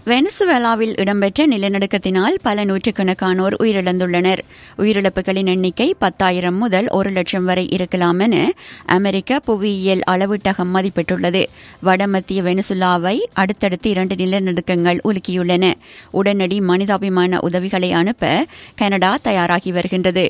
வெனிசுவேலாவில் இடம்பெற்ற நிலநடுக்கத்தினால் பல நூற்றுக்கணக்கானோர் உயிரிழந்துள்ளனர் உயிரிழப்புகளின் எண்ணிக்கை பத்தாயிரம் முதல் ஒரு லட்சம் வரை இருக்கலாம் என அமெரிக்க புவியியல் அளவீட்டகம் மதிப்பிட்டுள்ளது வடமத்திய வெனிசுலாவை அடுத்தடுத்து இரண்டு நிலநடுக்கங்கள் உலுக்கியுள்ளன உடனடி மனிதாபிமான உதவிகளை அனுப்ப கனடா தயாராகி வருகின்றது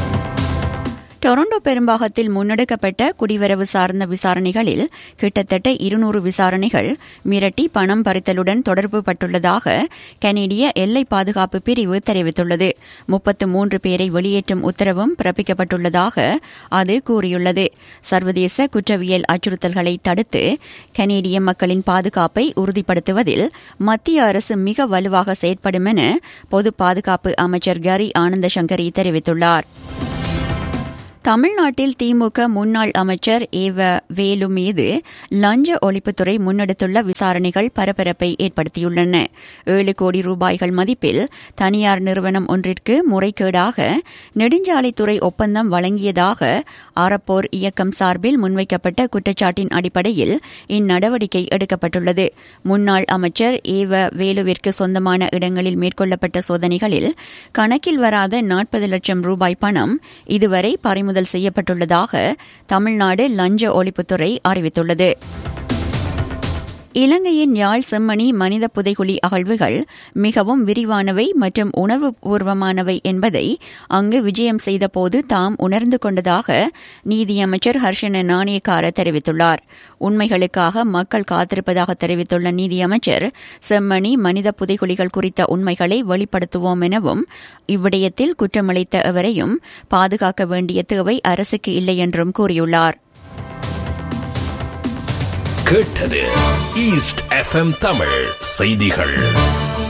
டொரண்டோ பெரும்பாகத்தில் முன்னெடுக்கப்பட்ட குடிவரவு சார்ந்த விசாரணைகளில் கிட்டத்தட்ட இருநூறு விசாரணைகள் மிரட்டி பணம் பறித்தலுடன் தொடர்பு பட்டுள்ளதாக கனேடிய எல்லை பாதுகாப்பு பிரிவு தெரிவித்துள்ளது முப்பத்து மூன்று பேரை வெளியேற்றும் உத்தரவும் பிறப்பிக்கப்பட்டுள்ளதாக அது கூறியுள்ளது சர்வதேச குற்றவியல் அச்சுறுத்தல்களை தடுத்து கனேடிய மக்களின் பாதுகாப்பை உறுதிப்படுத்துவதில் மத்திய அரசு மிக வலுவாக செயற்படும் என பொது பாதுகாப்பு அமைச்சர் கரி ஆனந்த சங்கரி தெரிவித்துள்ளார் தமிழ்நாட்டில் திமுக முன்னாள் அமைச்சர் ஏவ வேலு மீது லஞ்ச ஒழிப்புத்துறை முன்னெடுத்துள்ள விசாரணைகள் பரபரப்பை ஏற்படுத்தியுள்ளன ஏழு கோடி ரூபாய்கள் மதிப்பில் தனியார் நிறுவனம் ஒன்றிற்கு முறைகேடாக நெடுஞ்சாலைத்துறை ஒப்பந்தம் வழங்கியதாக ஆரப்போர் இயக்கம் சார்பில் முன்வைக்கப்பட்ட குற்றச்சாட்டின் அடிப்படையில் இந்நடவடிக்கை எடுக்கப்பட்டுள்ளது முன்னாள் அமைச்சர் ஏவ வேலுவிற்கு சொந்தமான இடங்களில் மேற்கொள்ளப்பட்ட சோதனைகளில் கணக்கில் வராத நாற்பது லட்சம் ரூபாய் பணம் இதுவரை பறிமுதல் பறிமுதல் செய்யப்பட்டுள்ளதாக தமிழ்நாடு லஞ்ச ஒழிப்புத்துறை அறிவித்துள்ளது இலங்கையின் யாழ் செம்மணி மனித புதைகுழி அகழ்வுகள் மிகவும் விரிவானவை மற்றும் உணர்வுபூர்வமானவை என்பதை அங்கு விஜயம் செய்தபோது தாம் உணர்ந்து கொண்டதாக நீதியமைச்சர் ஹர்ஷன நாணயக்கார தெரிவித்துள்ளார் உண்மைகளுக்காக மக்கள் காத்திருப்பதாக தெரிவித்துள்ள நீதியமைச்சர் செம்மணி மனித புதைகுழிகள் குறித்த உண்மைகளை வெளிப்படுத்துவோம் எனவும் இவ்விடயத்தில் குற்றமளித்த எவரையும் பாதுகாக்க வேண்டிய தேவை அரசுக்கு இல்லை என்றும் கூறியுள்ளார் கேட்டது ஈஸ்ட் எஃப்எம் தமிழ் செய்திகள்